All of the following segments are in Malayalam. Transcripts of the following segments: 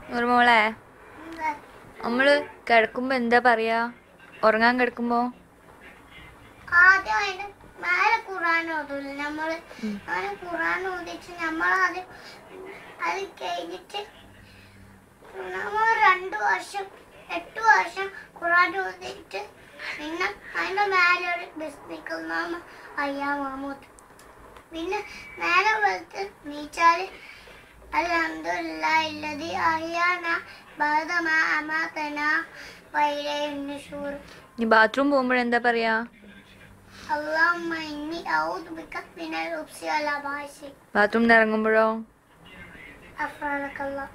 ഒരു മോളെ നമ്മള് കിടക്കുമ്പോ എന്താ പറയാ ഉറങ്ങാൻ കിടക്കുമ്പോ ആദ്യം അതിന്റെ മേലെ ഖുറാൻ ഓതൂല നമ്മള് അങ്ങനെ ഖുറാൻ ഓതിച്ച് നമ്മൾ ആദ്യം അത് കഴിഞ്ഞിട്ട് നമ്മൾ രണ്ടു വർഷം എട്ട് വർഷം ഖുറാൻ ഓതിട്ട് പിന്നെ അതിന്റെ മേലെ ഒരു ബിസ്മിക്കൽ നാമ അയ്യാ മാമൂത്ത് പിന്നെ നേരെ വെളുത്ത് നീച്ചാല് അൽഹംദുലില്ലാ ഇല്ലതി അഹ്യാന ബഅദ മാ അമാതന വഇലൈഹി നുശൂർ നീ ബാത്റൂം പോകുമ്പോഴെന്താ പറയാ اللهم إني أعوذ بك من الخبث والخبائث ബാത്റൂമിൽ ഇറങ്ങുമ്പോഴോ غفرانك الله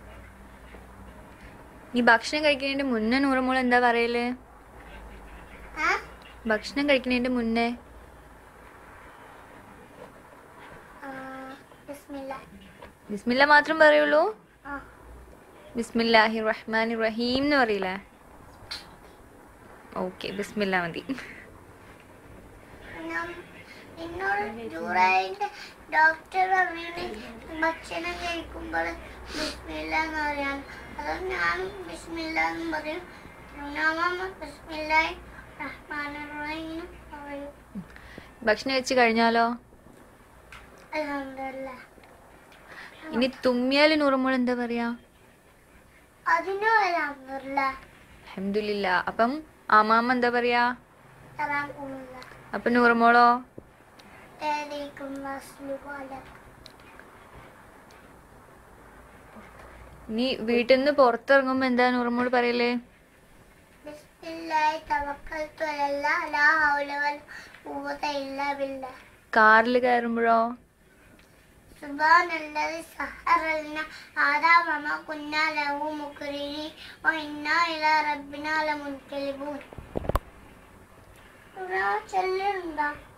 നീ ഭക്ഷണം കഴിക്കുന്നതിന്റെ മുന്നേ നൂറുമോൾ എന്താ പറയല് ها ഭക്ഷണം കഴിക്കുന്നതിന്റെ മുന്നേ آه. بسم الله ബിസ്മില്ല മാത്രം പറയുള്ളൂ آه. ബിസ്മില്ലാഹി റഹ്മാൻ റഹീം എന്ന് പറയില്ലേ ഓക്കെ ബിസ്മില്ല മതി നം- എന്നോട് ജൂറൈൻ്റെ ഡോക്ടർ പറഞ്ഞു ഭക്ഷണം കഴിക്കുമ്പോൾ ബിസ്മില്ല എന്ന് പറയാൻ അതുകൊണ്ട് ഞാൻ ബിസ്മില്ല എന്ന് പറയും മൂന്നാമ ബിസ്മില്ല റഹ്മാൻ റഹീം പറയും ഭക്ഷണം വെച്ച് കഴിഞ്ഞാലോ അൽഹംദുലില്ലാ ഇനി തുമ്മിയാൽ നൂറുമോൾ എന്താ പറയാ അതിനും അൽഹംദുലില്ലാ അഹമ്മദില്ല അപ്പം ആമാമ്മ എന്താ പറയാ തറാക്കുമില്ല അപ്പൊ നൂറുമോളോ ഏതേക്കും വസ്ലു പോലെ നീ വീട്ടിൽ നിന്ന് പുറത്തിറങ്ങുമ്പോ എന്താ നൂറുമോൾ പറയല് ബിസ്മില്ലാഹി തവക്കൽതു അലല്ലാ ലാ ഹൗല വല ഖുവത ഇല്ലാ ബില്ലാ കാറിൽ കയറുമ്പോഴോ സുബ്ഹാനല്ലദി സഹറ ലനാ ഹാദാ വമാ കുന്നാ ലഹു മുഖ്രിനി വഇന്നാ ഇലാ റബ്ബിനാ ലമുൻകലിബൂൻ ചൊല്ലുന്നുണ്ടോ